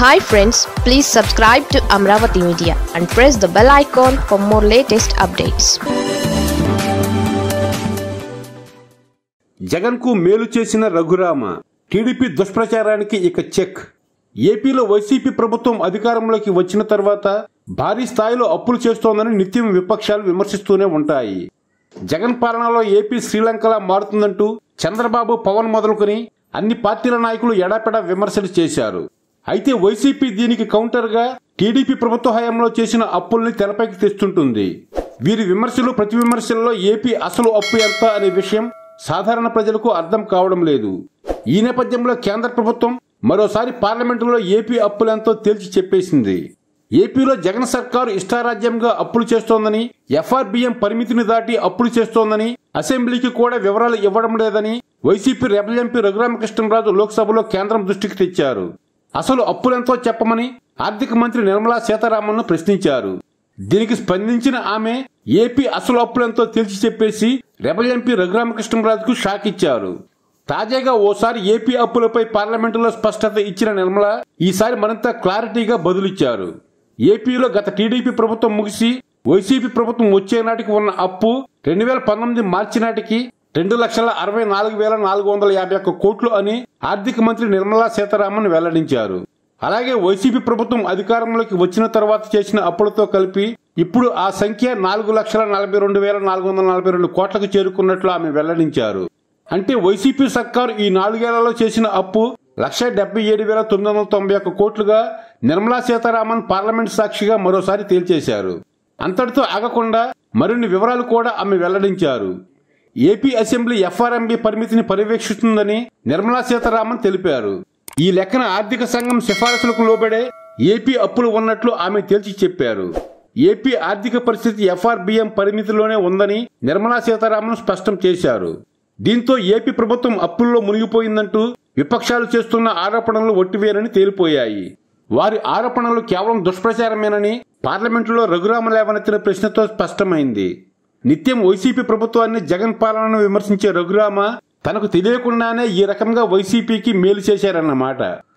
hi friends please subscribe to Amaravati media and press the bell icon for more latest updates జగన్కు మేలు చేసిన Raghurama TDP దుష్ప్రచారానికి ఇక check ఏపీలో YCP ప్రభుత్వం అధికారంలోకి వచ్చిన తర్వాత భారీ స్థాయిలో అప్పులు చేస్తోందని నిత్యం విపక్షాలు విమర్శిస్తూనే ఉంటాయి జగన్ పాలనలో ఏపీ శ్రీలంకలా మారుతుందంటూ చంద్రబాబు పవన్ మొదలుకొని అన్ని పార్టీల నాయకులు ఎడాపెడా విమర్శలు చేశారు అయితే వైసీపీ దీనికి కౌంటర్గా టీడీపీ ప్రభుత్వ హయాంలో చేసిన అప్పుల్ని తెరపైకి తెస్తుంటుంది వీరి విమర్శలు ప్రతి విమర్శల్లో ఏపీ అసలు అప్పు ఎంత అనే విషయం సాధారణ ప్రజలకు అర్థం కావడం లేదు ఈ నేపథ్యంలో కేంద్ర ప్రభుత్వం మరోసారి పార్లమెంటులో ఏపీ అప్పులెంతో తేల్చి చెప్పేసింది ఏపీలో జగన్ సర్కారు ఇష్టారాజ్యంగా అప్పులు చేస్తోందని ఎఫ్ఆర్బిఎం పరిమితిని దాటి అప్పులు చేస్తోందని అసెంబ్లీకి కూడా వివరాలు ఇవ్వడం లేదని వైసీపీ రెబల్ ఎంపీ రఘురామకృష్ణరాజు లోక్సభలో కేంద్రం దృష్టికి తెచ్చారు అసలు అప్పులెంతో చెప్పమని ఆర్థిక మంత్రి నిర్మలా సీతారామన్ను ప్రశ్నించారు దీనికి స్పందించిన ఆమె ఏపీ అసలు అప్పులెంతో తేల్చి చెప్పేసి రెబల్ ఎంపీ రఘురామకృష్ణరాజుకు షాక్ ఇచ్చారు తాజాగా ఓసారి ఏపీ అప్పులపై పార్లమెంటులో స్పష్టత ఇచ్చిన నిర్మల ఈసారి మరింత క్లారిటీగా బదులిచ్చారు ఏపీలో గత టీడీపీ ప్రభుత్వం ముగిసి వైసీపీ ప్రభుత్వం వచ్చే నాటికి ఉన్న అప్పు రెండు వేల పంతొమ్మిది మార్చి నాటికి రెండు లక్షల అరవై నాలుగు వేల నాలుగు వందల యాభై ఒక్క కోట్లు అని ఆర్థిక మంత్రి నిర్మలా సీతారామన్ వెల్లడించారు అలాగే వైసీపీ ప్రభుత్వం అధికారంలోకి వచ్చిన తర్వాత చేసిన అప్పులతో కలిపి ఇప్పుడు ఆ సంఖ్య నాలుగు లక్షల నలభై రెండు వేల నాలుగు వందల నలభై రెండు కోట్లకు చేరుకున్నట్లు ఆమె వెల్లడించారు అంటే వైసీపీ సర్కారు ఈ నాలుగేళ్లలో చేసిన అప్పు లక్ష డెబ్బై ఏడు వేల తొమ్మిది వందల తొంభై ఒక్క కోట్లుగా నిర్మలా సీతారామన్ పార్లమెంట్ సాక్షిగా మరోసారి తేల్చేశారు అంతటితో ఆగకుండా మరిన్ని వివరాలు కూడా ఆమె వెల్లడించారు ఏపీ అసెంబ్లీ ఎఫ్ఆర్ఎంబి పరిమితిని పర్యవేక్షిస్తుందని నిర్మలా సీతారామన్ తెలిపారు ఈ లెక్కన ఆర్థిక సంఘం సిఫారసులకు లోబడే ఏపీ అప్పులు ఉన్నట్లు ఆమె తేల్చి చెప్పారు ఏపీ ఆర్థిక పరిస్థితి ఎఫ్ఆర్బిఎం పరిమితిలోనే ఉందని నిర్మలా సీతారామన్ స్పష్టం చేశారు దీంతో ఏపీ ప్రభుత్వం అప్పుల్లో మునిగిపోయిందంటూ విపక్షాలు చేస్తున్న ఆరోపణలు ఒట్టివేనని తేలిపోయాయి వారి ఆరోపణలు కేవలం దుష్ప్రచారమేనని పార్లమెంటులో రఘురామ లేవనెత్తిన ప్రశ్నతో స్పష్టమైంది నిత్యం వైసీపీ ప్రభుత్వాన్ని జగన్ పాలనను విమర్శించే రఘురామ తనకు తెలియకుండానే ఈ రకంగా వైసీపీకి మేలు చేశారన్నమాట